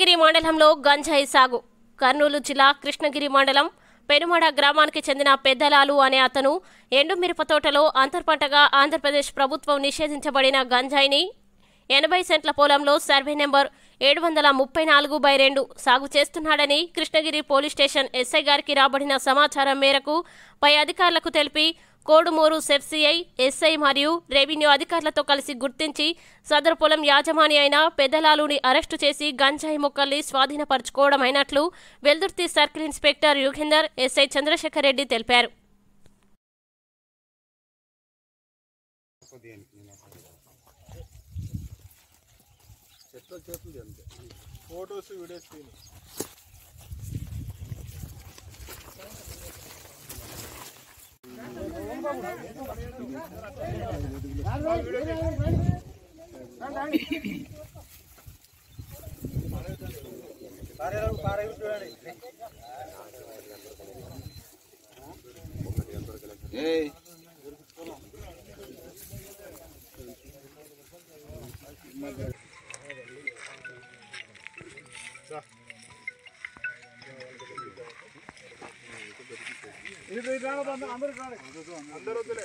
కృష్ణగిరి మండలంలో గంజాయి సాగు కర్నూలు జిల్లా కృష్ణగిరి మండలం పెనుమడ గ్రామానికి చెందిన పెద్దలాలు అనే అతను ఎండు మిరప తోటలో అంతర్పంటగా ఆంధ్రప్రదేశ్ ప్రభుత్వం నిషేధించబడిన గంజాయిని ఎనభై సెంట్ల పొలంలో సర్వే నెంబర్ ఏడు వందల ముప్పై నాలుగు బై రెండు సాగు చేస్తున్నాడని కృష్ణగిరి పోలీస్ స్టేషన్ ఎస్ఐ గారికి రాబడిన సమాచారం మేరకు పై అధికారులకు తెలిపి కోడుమూరు సెఫ్సిఐ ఎస్ఐ మరియు రెవెన్యూ అధికారులతో కలిసి గుర్తించి సదరు పొలం యాజమాని అయిన పెద్దలాలుని అరెస్టు చేసి గంజాయి మొక్కల్ని స్వాధీనపరచుకోవడం అయినట్లు Veldurthi circle inspector Yugender SI Chandrasekhar Reddy తెలిపారు ఫోటోస్ వీడియోస్ తీను అందరూ వద్దులే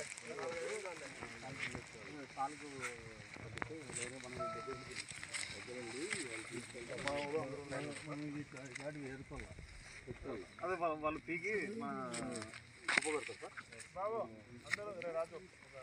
అదే వాళ్ళ- వాళ్ళు పీకి మా బాబు అందరూ రే రాజు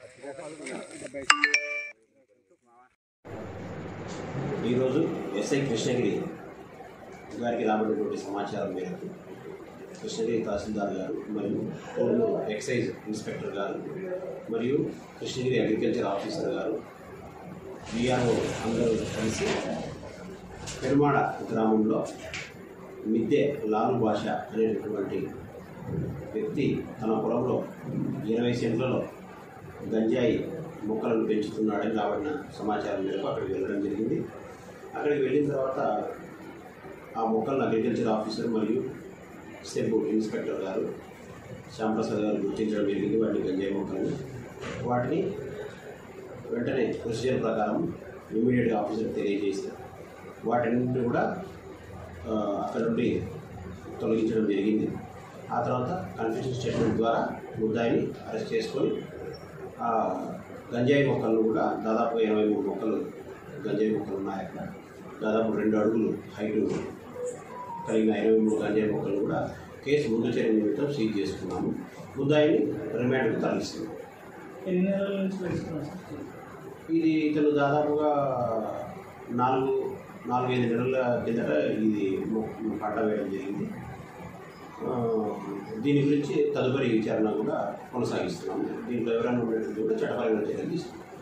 ఈరోజు ఎస్ఐ కృష్ణగిరి గారికి రాబడినటువంటి సమాచారం మేరకు కృష్ణగిరి తహసీల్దార్ గారు మరియు కోడూరు ఎక్సైజ్ ఇన్స్పెక్టర్ గారు మరియు కృష్ణగిరి అగ్రికల్చర్ ఆఫీసర్ గారు విఆర్ఓ అందరూ కలిసి పెరుమాడ గ్రామంలో మిద్దె లాలు భాష అనేటటువంటి వ్యక్తి తన పొలంలో ఇరవై సెంట్లలో గంజాయి మొక్కలను పెంచుతున్నాడని రాబడిన సమాచారం మేరకు అక్కడికి వెళ్ళడం జరిగింది అక్కడికి వెళ్ళిన తర్వాత ఆ మొక్కలను అగ్రికల్చర్ ఆఫీసర్ మరియు సెబ్ ఇన్స్పెక్టర్ గారు శ్యాంప్రసాద్ గారు గుర్తించడం జరిగింది వాటిని గంజాయి మొక్కలను వాటిని వెంటనే ప్రొసీజర్ ప్రకారం ఇమీడియట్గా ఆఫీసర్ తెలియజేసి వాటన్నింటినీ కూడా ఆ, అక్కడ నుండి తొలగించడం జరిగింది ఆ తర్వాత కన్ఫ్యూషన్ స్టేట్మెంట్ ద్వారా ముద్దాయిని అరెస్ట్ చేసుకొని ఆ గంజాయి మొక్కలను కూడా దాదాపు ఎనభై మూడు మొక్కలు గంజాయి మొక్కలు ఉన్నాయి అక్కడ దాదాపు రెండు అడుగులు హైటు కలిగిన ఇరవై మూడు గంజాయి మొక్కలు కూడా కేసు ముందు చర్య నిమిత్తం సీజ్ చేసుకున్నాము ముద్దాయిని రిమాండ్కు తరలిస్తున్నాం ఎన్ని నెలల నుంచి పెంచుతున్నారు సార్? ఇది ఇతను దాదాపుగా నాలుగు నాలుగైదు నెలల కిందట ఇది మొ- పంట వేయడం జరిగింది ఆ, దీని గురించి తదుపరి విచారణ కూడా కొనసాగిస్తున్నాము దీంట్లో ఎవరైనా ఉన్నట్టు కూడా చట్టపరమైన చర్యలు తీసుకుంటాం